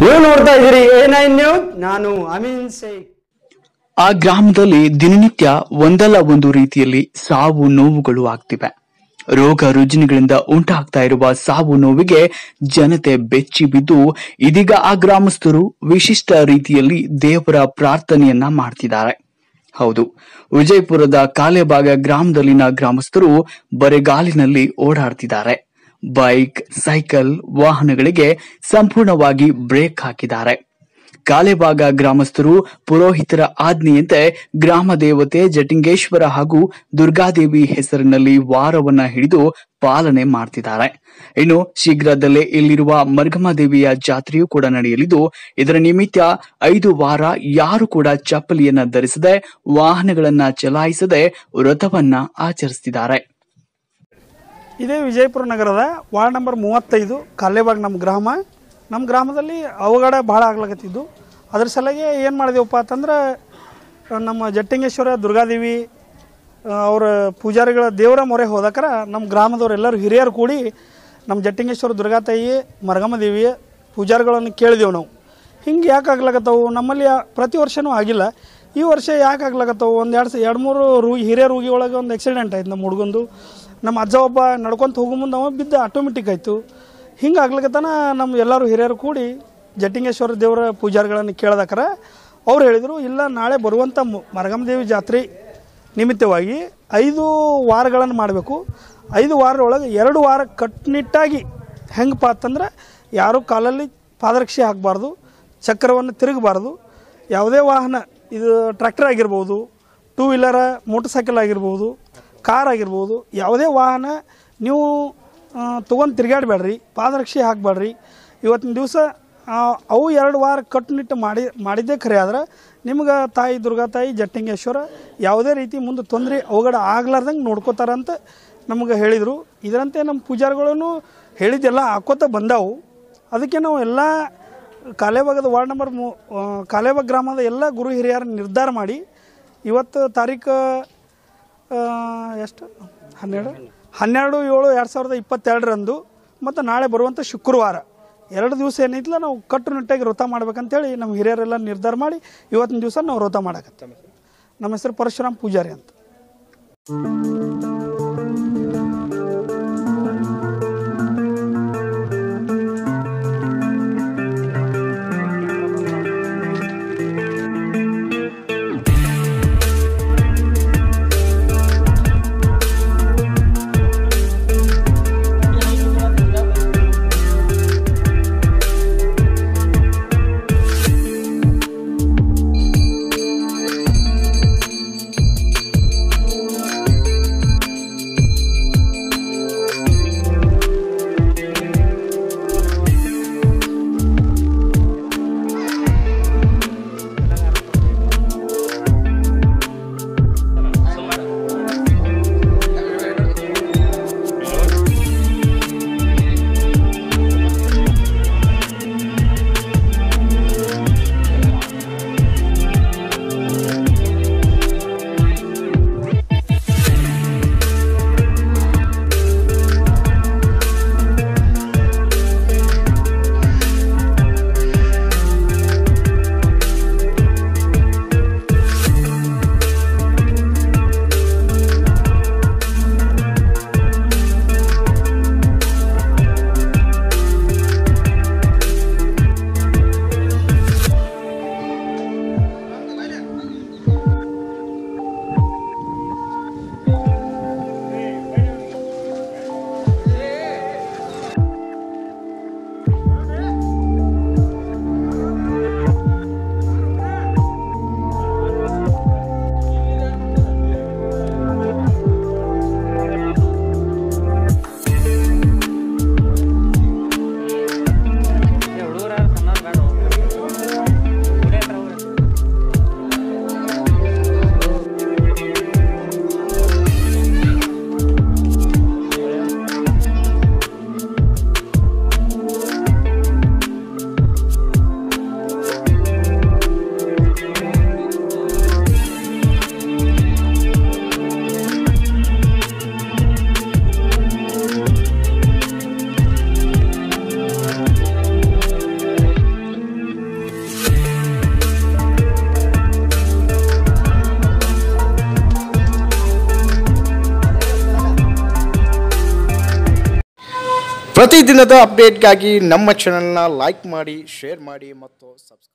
ನೀವು ನೋಡ್ತಾ ಇದ್ದೀರಿ ಎ ನೈನ್ ನ್ಯೂಸ್ ನಾನು ಅಮೀನ್ ಶೇಖ್ ಆ ಗ್ರಾಮದಲ್ಲಿ ದಿನನಿತ್ಯ ಒಂದಲ್ಲ ಒಂದು ರೀತಿಯಲ್ಲಿ ಸಾವು ನೋವುಗಳು ಆಗ್ತಿವೆ ರೋಗ ರುಜಿನಗಳಿಂದ ಉಂಟಾಗ್ತಾ ಇರುವ ಸಾವು ನೋವಿಗೆ ಜನತೆ ಬೆಚ್ಚಿ ಬಿದ್ದು ಇದೀಗ ಆ ಗ್ರಾಮಸ್ಥರು ವಿಶಿಷ್ಟ ರೀತಿಯಲ್ಲಿ ದೇವರ ಪ್ರಾರ್ಥನೆಯನ್ನ ಮಾಡ್ತಿದ್ದಾರೆ ಹೌದು ವಿಜಯಪುರದ ಕಾಲೆಬಾಗ ಗ್ರಾಮದಲ್ಲಿನ ಗ್ರಾಮಸ್ಥರು ಬರೆಗಾಲಿನಲ್ಲಿ ಓಡಾಡ್ತಿದ್ದಾರೆ ಬೈಕ್ ಸೈಕಲ್ ವಾಹನಗಳಿಗೆ ಸಂಪೂರ್ಣವಾಗಿ ಬ್ರೇಕ್ ಹಾಕಿದ್ದಾರೆ ಕಾಲೆಬಾಗ ಗ್ರಾಮಸ್ಥರು ಪುರೋಹಿತರ ಆಜ್ಞೆಯಂತೆ ಗ್ರಾಮ ದೇವತೆ ಜಟಿಂಗೇಶ್ವರ ಹಾಗೂ ದುರ್ಗಾದೇವಿ ಹೆಸರಿನಲ್ಲಿ ವಾರವನ್ನ ಹಿಡಿದು ಪಾಲನೆ ಮಾಡ್ತಿದ್ದಾರೆ ಇನ್ನು ಶೀಘ್ರದಲ್ಲೇ ಇಲ್ಲಿರುವ ಮರ್ಗಮ ದೇವಿಯ ಜಾತ್ರೆಯೂ ಕೂಡ ನಡೆಯಲಿದ್ದು ಇದರ ನಿಮಿತ್ತ ಐದು ವಾರ ಯಾರು ಕೂಡ ಚಪ್ಪಲಿಯನ್ನ ಧರಿಸದೆ ವಾಹನಗಳನ್ನ ಚಲಾಯಿಸದೆ ವ್ರತವನ್ನ ಆಚರಿಸ್ತಿದ್ದಾರೆ ಇದೇ ವಿಜಯಪುರ ನಗರದ ವಾರ್ಡ್ ನಂಬರ್ ಮೂವತ್ತೈದು ಕಾಲೇಬಾಗ್ ನಮ್ಮ ಗ್ರಾಮ ನಮ್ಮ ಗ್ರಾಮದಲ್ಲಿ ಅವಘಡ ಭಾಳ ಆಗ್ಲಕತ್ತಿದ್ದು ಅದ್ರ ಸಲಗೆ ಏನು ಮಾಡಿದೆವಪ್ಪ ಅಂತಂದ್ರೆ ನಮ್ಮ ಜಟ್ಟಿಂಗೇಶ್ವರ ದುರ್ಗಾದೇವಿ ಅವರ ಪೂಜಾರಿಗಳ ದೇವರ ಮೊರೆ ಹೋದಕರ ನಮ್ಮ ಗ್ರಾಮದವರೆಲ್ಲರೂ ಹಿರಿಯರು ಕೂಡಿ ನಮ್ಮ ಜಟ್ಟಿಂಗೇಶ್ವರ ದುರ್ಗಾತಾಯಿ ಮರಗಮ್ಮ ದೇವಿಯ ಪೂಜಾರಿಗಳನ್ನು ಕೇಳಿದೆವು ನಾವು ಹಿಂಗೆ ಯಾಕೆ ಆಗ್ಲಕತ್ತವು ನಮ್ಮಲ್ಲಿ ಯಾ- ಪ್ರತಿ ವರ್ಷವೂ ಆಗಿಲ್ಲ ಈ ವರ್ಷ ಯಾಕೆ ಆಗ್ಲಕತ್ತವು ಒಂದು ಎರಡು ಎರಡು ಮೂರು ರೂ ಹಿರಿಯ ರೂಗಿ ಒಳಗೆ ಒಂದು ಆಕ್ಸಿಡೆಂಟ್ ಆಯ್ತು ನಮ್ಮ ಹುಡುಗಂದು ನಮ್ಮ ಅಜ್ಜ ಒಬ್ಬ ನಡ್ಕೊಂತ ಹೋಗೋ ಮುಂದೆ ಅವ ಬಿದ್ದು ಆಟೋಮೆಟಿಕ್ ಆಯಿತು ಹಿಂಗೆ ಆಗ್ಲಿಕತನ ನಮ್ಮ ಎಲ್ಲರೂ ಹಿರಿಯರು ಕೂಡಿ ಜಟ್ಟಿಂಗೇಶ್ವರ ದೇವರ ಪೂಜಾರಿಗಳನ್ನು ಕೇಳ್ದಕ್ರ ಅವ್ರು ಹೇಳಿದರು ಇಲ್ಲ ನಾಳೆ ಬರುವಂಥ ಮು- ಮರಗಮ್ಮ ದೇವಿ ಜಾತ್ರೆ ನಿಮಿತ್ತವಾಗಿ ಐದು ವಾರಗಳನ್ನು ಮಾಡಬೇಕು ಐದು ವಾರದೊಳಗೆ ಎರಡು ವಾರ ಕಟ್ಟುನಿಟ್ಟಾಗಿ ಹೆಂಗಪ್ಪ ಅಂತಂದ್ರೆ ಯಾರೂ ಕಾಲಲ್ಲಿ ಪಾದರಕ್ಷೆ ಹಾಕಬಾರ್ದು ಚಕ್ರವನ್ನು ತಿರುಗಬಾರ್ದು ಯಾವುದೇ ವಾಹನ ಇದು ಟ್ರ್ಯಾಕ್ಟರ್ ಆಗಿರ್ಬೋದು ಟೂ ವೀಲರ ಮೋಟರ್ ಸೈಕಲ್ ಆಗಿರ್ಬೋದು ಕಾರ್ ಆಗಿರ್ಬೋದು ಯಾವುದೇ ವಾಹನ ನೀವು ತೊಗೊಂಡು ತಿರುಗಾಡಬೇಡ್ರಿ ಪಾದರಕ್ಷೆ ಹಾಕಬೇಡ್ರಿ ಇವತ್ತಿನ ದಿವಸ ಅವು ಎರಡು ವಾರ ಕಟ್ಟುನಿಟ್ಟು ಮಾಡಿ ಮಾಡಿದ್ದೇ ಖರೆ ಆದ್ರೆ ನಿಮ್ಗೆ ತಾಯಿ ದುರ್ಗಾ ತಾಯಿ ಜಟ್ಟಿಂಗೇಶ್ವರ ಯಾವುದೇ ರೀತಿ ಮುಂದೆ ತೊಂದರೆ ಅವಘಡ ಆಗ್ಲಾರ್ದಂಗೆ ನೋಡ್ಕೋತಾರಂತ ನಮಗೆ ಹೇಳಿದರು ಇದರಂತೆ ನಮ್ಮ ಪೂಜಾರಿಗಳನ್ನು ಹೇಳಿದ್ದೆಲ್ಲ ಹಾಕೋತ ಬಂದಾವು ಅದಕ್ಕೆ ನಾವು ಎಲ್ಲ ಕಾಲೇಬಾಗದ ವಾರ್ಡ್ ನಂಬರ್ ಮೂ ಆ, ಕಾಲೇಬಾಗ್ ಗ್ರಾಮದ ಎಲ್ಲ ಗುರು ಹಿರಿಯರ ನಿರ್ಧಾರ ಮಾಡಿ ಇವತ್ತು ತಾರೀಕು ಆ, ಎಷ್ಟು ಹನ್ನೆರಡು ಹನ್ನೆರಡು ಏಳು ಎರಡು ಸಾವಿರದ ಇಪ್ಪತ್ತೆರಡರಂದು ಮತ್ತು ನಾಳೆ ಬರುವಂಥ ಶುಕ್ರವಾರ ಎರಡು ದಿವಸ ಏನೈತಿಲ್ಲ ನಾವು ಕಟ್ಟುನಿಟ್ಟಾಗಿ ವ್ರತ ಮಾಡ್ಬೇಕಂತೇಳಿ ನಮ್ಮ ಹಿರಿಯರೆಲ್ಲ ನಿರ್ಧಾರ ಮಾಡಿ ಇವತ್ತಿನ ದಿವಸ ನಾವು ವ್ರತ ಮಾಡಕತ್ತೇವೆ ನಮ್ಮ ಹೆಸರು ಪರಶುರಾಮ್ ಪೂಜಾರಿ ಅಂತ ಪ್ರತಿದಿನದ ಅಪ್ಡೇಟ್ಗಾಗಿ ನಮ್ಮ ಚಾನೆಲ್ನ ಲೈಕ್ ಮಾಡಿ ಶೇರ್ ಮಾಡಿ ಮತ್ತು ಸಬ್ಸ್ಕ್ರೈಬ್